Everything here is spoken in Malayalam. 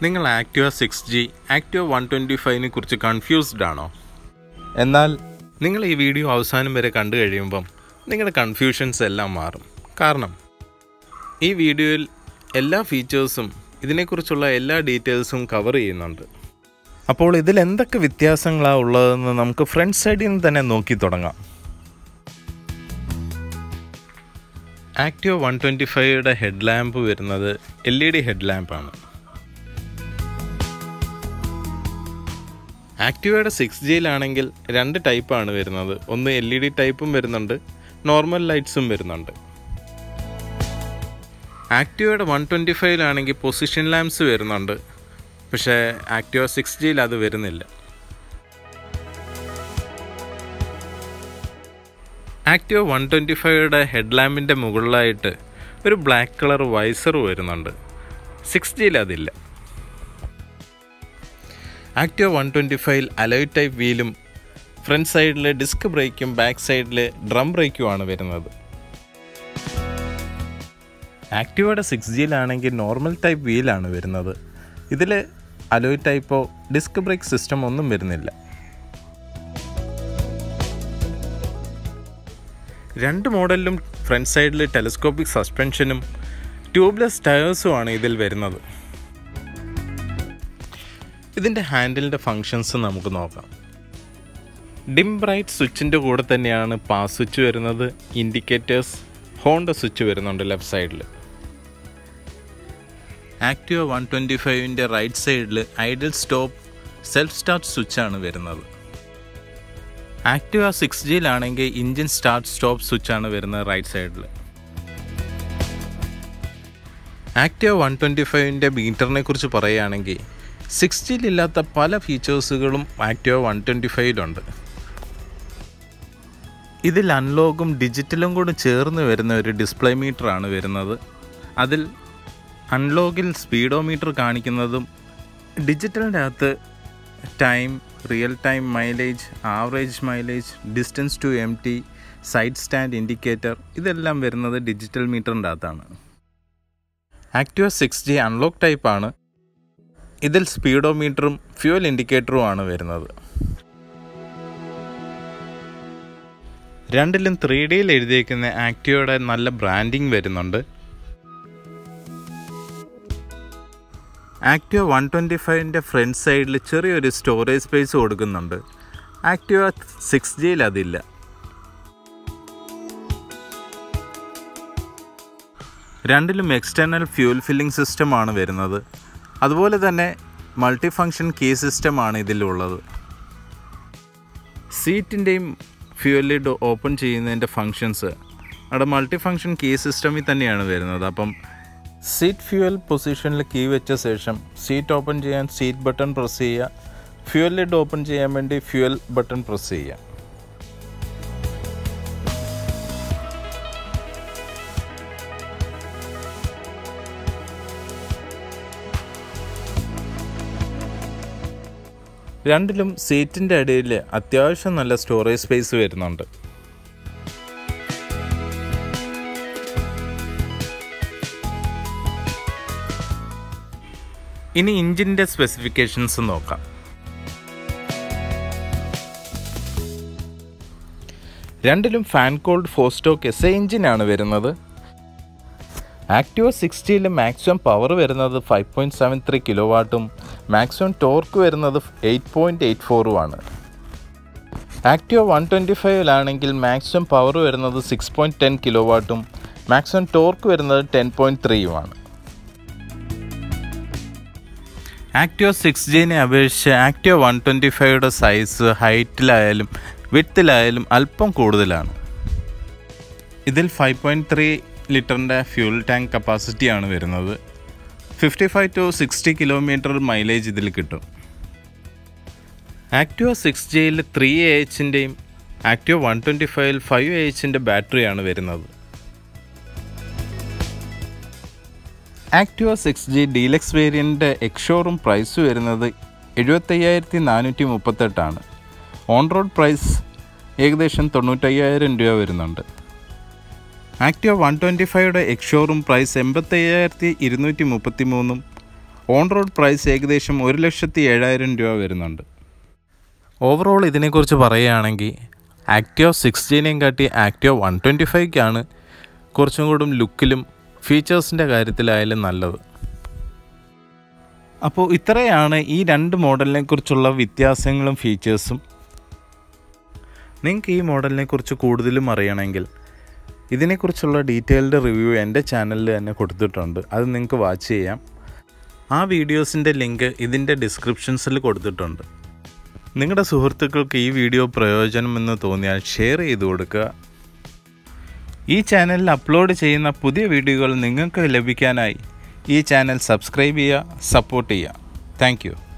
നിങ്ങൾ Activa six G Activa one twenty ഫൈവിനെ കുറിച്ച് കൺഫ്യൂസ്ഡ് ആണോ എന്നാൽ നിങ്ങൾ ഈ വീഡിയോ അവസാനം വരെ കണ്ടു കഴിയുമ്പം നിങ്ങളുടെ കൺഫ്യൂഷൻസ് എല്ലാം മാറും കാരണം ഈ വീഡിയോയിൽ എല്ലാ ഫീച്ചേഴ്സും ഇതിനെക്കുറിച്ചുള്ള എല്ലാ ഡീറ്റെയിൽസും കവർ ചെയ്യുന്നുണ്ട് അപ്പോൾ ഇതിൽ എന്തൊക്കെ വ്യത്യാസങ്ങളാണ് ഉള്ളതെന്ന് നമുക്ക് ഫ്രണ്ട് സൈഡിൽ നിന്ന് തന്നെ നോക്കി തുടങ്ങാം ആക്റ്റീവ് വൺ ട്വൻറ്റി ഫൈവയുടെ ഹെഡ് ലാമ്പ് വരുന്നത് എൽ ഇ ഡി ഹെഡ് ലാമ്പാണ് ആക്റ്റീവയുടെ സിക്സ് ജിയിലാണെങ്കിൽ രണ്ട് ടൈപ്പാണ് വരുന്നത് ഒന്ന് എൽ ഇ ഡി ടൈപ്പും വരുന്നുണ്ട് നോർമൽ ലൈറ്റ്സും വരുന്നുണ്ട് ആക്റ്റീവയുടെ വൺ ട്വൻറ്റി ഫൈവിലാണെങ്കിൽ പൊസിഷൻ ലാംപ്സ് വരുന്നുണ്ട് പക്ഷേ ആക്റ്റീവ സിക്സ് ജിയിൽ അത് വരുന്നില്ല ആക്റ്റീവ് വൺ ട്വൻറ്റി ഫൈവയുടെ ഹെഡ് ലാമ്പിൻ്റെ മുകളിലായിട്ട് ഒരു ബ്ലാക്ക് കളർ വൈസർ വരുന്നുണ്ട് സിക്സ് ജിയിൽ അതില്ല ആക്റ്റീവ് വൺ ട്വൻറ്റി ഫൈവിൽ അലോയ് ടൈപ്പ് വീലും ഫ്രണ്ട് സൈഡിൽ ഡിസ്ക് ബ്രേക്കും ബാക്ക് സൈഡിൽ ഡ്രം ബ്രേക്കുമാണ് വരുന്നത് ആക്റ്റീവയുടെ സിക്സ് ജിയിലാണെങ്കിൽ നോർമൽ ടൈപ്പ് വീലാണ് വരുന്നത് ഇതിൽ അലോയ് ടൈപ്പോ ഡിസ്ക് ബ്രേക്ക് സിസ്റ്റം ഒന്നും വരുന്നില്ല രണ്ട് മോഡലിലും ഫ്രണ്ട് സൈഡിൽ ടെലിസ്കോപ്പിക് സസ്പെൻഷനും ട്യൂബ്ലെസ് ടയേഴ്സുമാണ് ഇതിൽ വരുന്നത് ഇതിൻ്റെ ഹാൻഡിലിൻ്റെ ഫങ്ഷൻസ് നമുക്ക് നോക്കാം ഡിം ബ്രൈറ്റ് സ്വിച്ചിൻ്റെ കൂടെ തന്നെയാണ് പാസ് സ്വിച്ച് വരുന്നത് ഇൻഡിക്കേറ്റേഴ്സ് ഹോണ്ട സ്വിച്ച് വരുന്നുണ്ട് ലെഫ്റ്റ് സൈഡിൽ ആക്റ്റീവ വൺ ട്വൻറ്റി ഫൈവിൻ്റെ റൈറ്റ് സൈഡിൽ ഐഡിൽ സ്റ്റോപ്പ് സെൽഫ് സ്റ്റാർട്ട് സ്വിച്ചാണ് വരുന്നത് ആക്റ്റീവ സിക്സ് ജിയിലാണെങ്കിൽ ഇഞ്ചിൻ സ്റ്റാർട്ട് സ്റ്റോപ്പ് സ്വിച്ചാണ് വരുന്നത് റൈറ്റ് സൈഡിൽ ആക്റ്റീവ വൺ ട്വൻറ്റി ഫൈവിൻ്റെ മീറ്ററിനെ കുറിച്ച് പറയുകയാണെങ്കിൽ സിക്സ് ജിയിലില്ലാത്ത പല ഫീച്ചേഴ്സുകളും ആക്റ്റീവ വൺ ട്വൻറ്റി ഫൈവിലുണ്ട് ഇതിൽ അൺലോഗും ഡിജിറ്റലും കൂടി ചേർന്ന് വരുന്ന ഒരു ഡിസ്പ്ലേ മീറ്ററാണ് വരുന്നത് അതിൽ അൺലോഗിൽ സ്പീഡോമീറ്റർ കാണിക്കുന്നതും ഡിജിറ്റലിൻ്റെ അകത്ത് time real time mileage average mileage distance to empty side stand indicator ഇതെല്ലാം വരുന്നത് ഡിജിറ്റൽ മീറ്ററിൻ്റെ അകത്താണ് ആക്റ്റീവ സിക്സ് ജി അൺലോക്ക് ടൈപ്പാണ് ഇതിൽ സ്പീഡോമീറ്ററും ഫ്യൂൽ ഇൻഡിക്കേറ്ററും ആണ് വരുന്നത് രണ്ടിലും ത്രീ ഡിയിൽ എഴുതിയേക്കുന്ന ആക്റ്റീവയുടെ നല്ല ബ്രാൻഡിങ് വരുന്നുണ്ട് ആക്റ്റീവ വൺ ട്വൻറ്റി ഫൈവിൻ്റെ ഫ്രണ്ട് സൈഡിൽ ചെറിയൊരു സ്റ്റോറേജ് സ്പേസ് കൊടുക്കുന്നുണ്ട് ആക്റ്റീവ സിക്സ് ജിയിൽ അതില്ല രണ്ടിലും എക്സ്റ്റേണൽ ഫ്യൂൽ ഫില്ലിംഗ് സിസ്റ്റമാണ് വരുന്നത് അതുപോലെ തന്നെ മൾട്ടി ഫങ്ഷൻ കീ സിസ്റ്റമാണ് ഇതിലുള്ളത് സീറ്റിൻ്റെയും ഫ്യൂൽ ലിഡ് ഓപ്പൺ ചെയ്യുന്നതിൻ്റെ ഫങ്ഷൻസ് അവിടെ മൾട്ടി ഫങ്ഷൻ കീ സിസ്റ്റമിൽ തന്നെയാണ് വരുന്നത് അപ്പം സീറ്റ് ഫ്യൂൽ പൊസിഷനിൽ കീ വെച്ച ശേഷം സീറ്റ് ഓപ്പൺ ചെയ്യാൻ സീറ്റ് ബട്ടൺ പ്രസ് ചെയ്യുക ഫ്യൂൽ ലിഡ് ഓപ്പൺ ചെയ്യാൻ വേണ്ടി ഫ്യൂൽ ബട്ടൺ പ്രസ് ചെയ്യുക രണ്ടിലും സീറ്റിൻ്റെ അടിയിൽ അത്യാവശ്യം നല്ല സ്റ്റോറേജ് സ്പേസ് വരുന്നുണ്ട് ഇനി ഇഞ്ചിൻ്റെ സ്പെസിഫിക്കേഷൻസ് നോക്കാം രണ്ടിലും fan cold four stroke S A എഞ്ചിനാണ് വരുന്നത് ആക്റ്റീവ സിക്സ്റ്റിയിൽ മാക്സിമം പവർ വരുന്നത് five point seven three kilo വാട്ടും മാക്സിമം ടോർക്ക് വരുന്നത് എയ്റ്റ് പോയിൻറ്റ് എയ്റ്റ് ഫോറുമാണ് ആക്റ്റീവ വൺ ട്വൻറ്റി ഫൈവിലാണെങ്കിൽ മാക്സിമം പവർ വരുന്നത് സിക്സ് പോയിൻറ്റ് ടെൻ കിലോ വാട്ടും മാക്സിമം ടോർക്ക് വരുന്നത് ടെൻ പോയിൻറ്റ് ത്രീയുമാണ് ആക്റ്റീവ സിക്സ് ജിനെ അപേക്ഷിച്ച് ആക്റ്റീവ വൺ ട്വൻറ്റി ഫൈവയുടെ സൈസ് ഹൈറ്റിലായാലും വിഡ്ത്തിലായാലും അല്പം കൂടുതലാണ് ഇതിൽ ഫൈവ് പോയിൻറ്റ് ത്രീ ലിറ്ററിൻ്റെ ഫ്യൂൽ ടാങ്ക് കപ്പാസിറ്റിയാണ് വരുന്നത് fifty five to sixty kilometre mileage ഇതിൽ കിട്ടും ആക്റ്റീവ സിക്സ് ജിയിൽ ത്രീ എ എച്ചിൻ്റെയും ആക്റ്റീവ വൺ ട്വൻറ്റി ഫൈവിൽ ഫൈവ് എ എച്ചിൻ്റെ ബാറ്ററിയാണ് വരുന്നത് ആക്റ്റീവ സിക്സ് ജി ഡീലക്സ് വേരിയൻ്റെ എക്സ്ഷോറും പ്രൈസ് വരുന്നത് എഴുപത്തയ്യായിരത്തി നാനൂറ്റി മുപ്പത്തെട്ടാണ് ഓൺ റോഡ് പ്രൈസ് ഏകദേശം തൊണ്ണൂറ്റയ്യായിരം രൂപ വരുന്നുണ്ട് ആക്റ്റീവ വൺ ട്വൻറ്റി ഫൈവയുടെ എക്സ്ഷോറും പ്രൈസ് എൺപത്തയ്യായിരത്തി ഇരുന്നൂറ്റി മുപ്പത്തി മൂന്നും ഓൺ റോഡ് പ്രൈസ് ഏകദേശം ഒരു ലക്ഷത്തി ഏഴായിരം രൂപ വരുന്നുണ്ട് ഓവറോൾ ഇതിനെക്കുറിച്ച് പറയുകയാണെങ്കിൽ ആക്റ്റീവ് സിക്സ്റ്റീനെയും കാട്ടി ആക്റ്റീവ് വൺ ട്വൻറ്റി ഫൈവ്ക്കാണ് കുറച്ചും കൂടും ലുക്കിലും ഫീച്ചേഴ്സിൻ്റെ കാര്യത്തിലായാലും നല്ലത് അപ്പോൾ ഇത്രയാണ് ഈ രണ്ട് മോഡലിനെ കുറിച്ചുള്ള വ്യത്യാസങ്ങളും ഫീച്ചേഴ്സും നിങ്ങൾക്ക് ഈ മോഡലിനെ കുറിച്ച് കൂടുതലും അറിയണമെങ്കിൽ ഇതിനെക്കുറിച്ചുള്ള ഡീറ്റെയിൽഡ് റിവ്യൂ എൻ്റെ ചാനലിൽ തന്നെ കൊടുത്തിട്ടുണ്ട് അത് നിങ്ങൾക്ക് വാച്ച് ചെയ്യാം ആ വീഡിയോസിൻ്റെ ലിങ്ക് ഇതിൻ്റെ ഡിസ്ക്രിപ്ഷൻസിൽ കൊടുത്തിട്ടുണ്ട് നിങ്ങളുടെ സുഹൃത്തുക്കൾക്ക് ഈ വീഡിയോ പ്രയോജനമെന്ന് തോന്നിയാൽ ഷെയർ ചെയ്ത് കൊടുക്കുക ഈ ചാനലിൽ അപ്ലോഡ് ചെയ്യുന്ന പുതിയ വീഡിയോകൾ നിങ്ങൾക്ക് ലഭിക്കാനായി ഈ ചാനൽ സബ്സ്ക്രൈബ് ചെയ്യുക സപ്പോർട്ട് ചെയ്യുക താങ്ക്